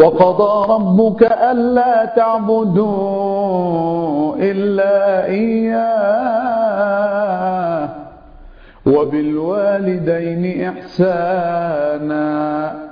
وقضى ربك ألا تعبدوا إلا إياه وبالوالدين إحسانا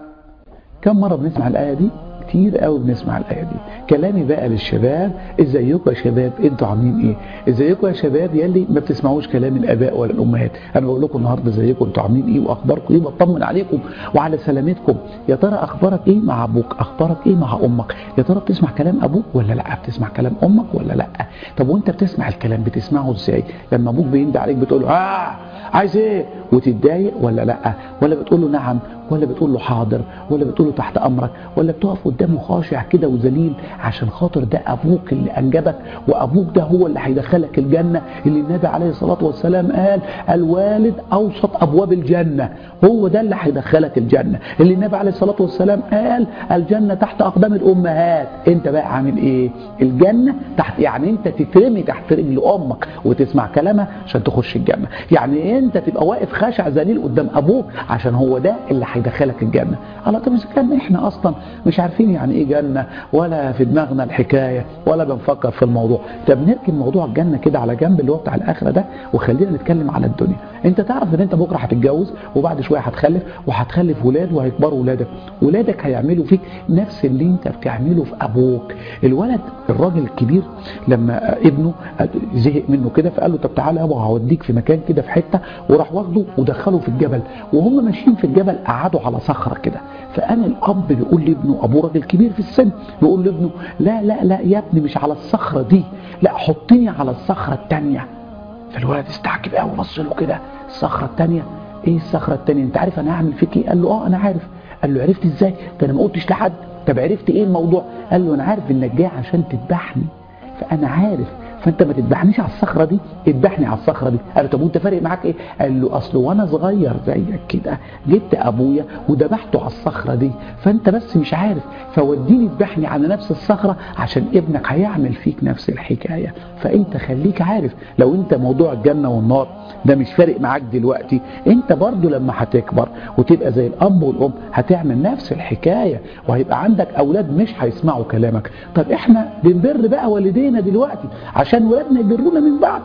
كم مرة بنسمع الآية دي؟ كتير قوي بنسمع الآية دي كلامي بقى للشباب ازيكم يا شباب انتوا عاملين ايه ازيكم يا شباب يلي ما بتسمعوش كلام الاباء ولا الامهات انا بقول لكم النهارده ازيكم انتوا عاملين ايه واخباركم ايه بطمن عليكم وعلى سلامتكم يا ترى اخبارك ايه مع ابوك اخبارك ايه مع امك يا ترى بتسمع كلام ابوك ولا لا بتسمع كلام امك ولا لا طب وانت بتسمع الكلام بتسمعه ازاي لما ابوك بيندى عليك بتقول له اه عايز ايه وتتضايق ولا لا ولا بتقول له نعم ولا بتقول له حاضر ولا بتقول له تحت امرك ولا بتقف قدامه خاشع كده وذليل عشان خاطر ده ابوك اللي انجبك وابوك ده هو اللي هيدخلك الجنه اللي النبي عليه الصلاه والسلام قال الوالد اوسط ابواب الجنه هو ده اللي هيدخلك الجنه اللي النبي عليه الصلاه والسلام قال الجنه تحت اقدام الامهات انت بقى عامل ايه الجنه تحت يعني انت تترمي تحت رجل امك وتسمع كلامها عشان تخش الجنه يعني انت تبقى واقف خاشع ذليل قدام ابوك عشان هو ده اللي هيدخلك الجنه الله طب اذا كان احنا اصلا مش عارفين يعني ايه جنه ولا في دماغنا الحكايه ولا بنفكر في الموضوع طب نركن موضوع الجنه كده على جنب اللي هو بتاع الاخره ده وخلينا نتكلم على الدنيا انت تعرف ان انت بكره هتتجوز وبعد شويه هتخلف وهتخلف ولاد وهيكبروا ولادك ولادك هيعملوا فيك نفس اللي انت بتعمله في ابوك الولد الراجل الكبير لما ابنه زهق منه كده فقال له طب تعالى يابا هوديك في مكان كده في حته وراح واخده ودخله في الجبل وهم ماشيين في الجبل قعدوا على صخره كده فانا الاب بيقول لابنه ابوه راجل كبير في السن بيقول لابنه لا لا لا يا ابني مش على الصخره دي لا حطني على الصخره الثانيه فالولد استعجب قوي بص له كده الصخره الثانيه ايه الصخره الثانيه انت عارف انا هعمل فيك ايه قال له اه انا عارف قال له عرفت ازاي ده انا ما قلتش لحد طب عرفت ايه الموضوع قال له انا عارف انك جاي عشان تذبحني فانا عارف فانت ما تذبحنيش على الصخره دي اذبحني على الصخره دي قال له طب وانت فارق معاك ايه قال له اصل وانا صغير زيك كده جبت ابويا وذبحته على الصخره دي فانت بس مش عارف فوديني اذبحني على نفس الصخره عشان ابنك هيعمل فيك نفس الحكايه فانت خليك عارف لو انت موضوع الجنه والنار ده مش فارق معاك دلوقتي انت برضو لما هتكبر وتبقى زي الاب والام هتعمل نفس الحكايه وهيبقى عندك اولاد مش هيسمعوا كلامك طب احنا بنبر بقى والدينا دلوقتي عشان ولادنا يبرونا من بعد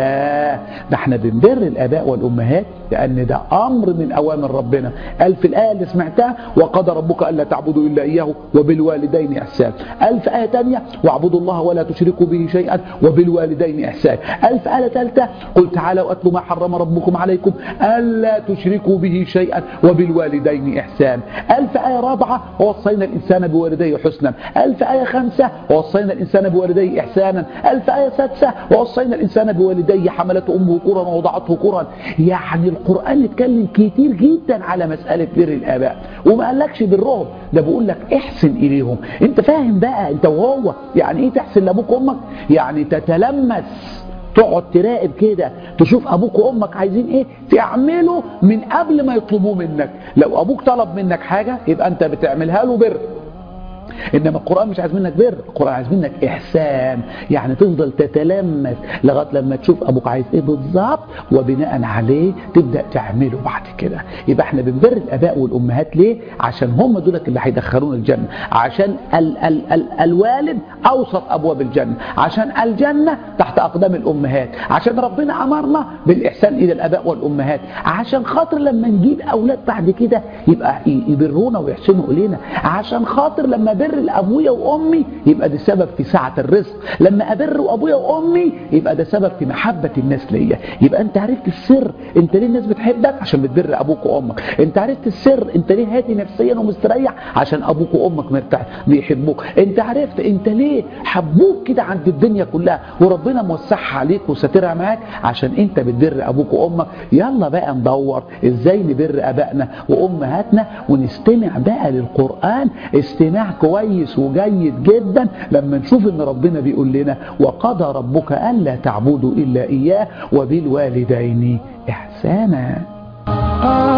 لا ده احنا بنبر الاباء والامهات لان ده امر من اوامر ربنا قال في الايه اللي سمعتها وقضى ربك الا تعبدوا الا اياه وبالوالدين احسان قال في ايه ثانيه واعبدوا الله ولا تشركوا به شيئا وبالوالدين احسان قال في ايه ثالثه قل تعالوا اتلوا ما حرم ربكم عليكم الا تشركوا به شيئا وبالوالدين احسان قال في ايه رابعه ووصينا الانسان بوالديه حسنا قال في ايه خمسه ووصينا الانسان بوالديه احسانا قال في ايه سادسه ووصينا الانسان بوالديه حملته امه كرا ووضعته كرا يعني القران اتكلم كتير جدا على مساله بر الاباء وما قالكش برهم ده بيقول لك احسن اليهم انت فاهم بقى انت وهو يعني ايه تحسن لابوك وامك يعني تتلمس تقعد تراقب كده تشوف ابوك وامك عايزين ايه تعمله من قبل ما يطلبوه منك لو ابوك طلب منك حاجه يبقى انت بتعملها له بر انما القران مش عايز منك بر القران عايز منك احسان يعني تفضل تتلمس لغايه لما تشوف ابوك عايز ايه بالظبط وبناء عليه تبدا تعمله بعد كده يبقى احنا بنبر الاباء والامهات ليه عشان هم دول اللي هيدخلونا الجنه عشان ال ال ال الوالد اوسط ابواب الجنه عشان الجنه تحت اقدام الامهات عشان ربنا امرنا بالاحسان الى الاباء والامهات عشان خاطر لما نجيب اولاد بعد كده يبقى يبرونا ويحسنوا الينا عشان خاطر لما بر لابويا وامي يبقى ده سبب في سعه الرزق لما ابر ابويا وامي يبقى ده سبب في محبه الناس ليا يبقى انت عرفت السر انت ليه الناس بتحبك عشان بتبر ابوك وامك انت عرفت السر انت ليه هادي نفسيا ومستريح عشان ابوك وامك مرتاح بيحبوك انت عرفت انت ليه حبوك كده عند الدنيا كلها وربنا موسعها عليك وساترها معاك عشان انت بتبر ابوك وامك يلا بقى ندور ازاي نبر ابائنا وامهاتنا ونستمع بقى للقران استماع كويس وجيد جدا لما نشوف ان ربنا بيقول لنا وقضى ربك الا تعبدوا الا اياه وبالوالدين احسانا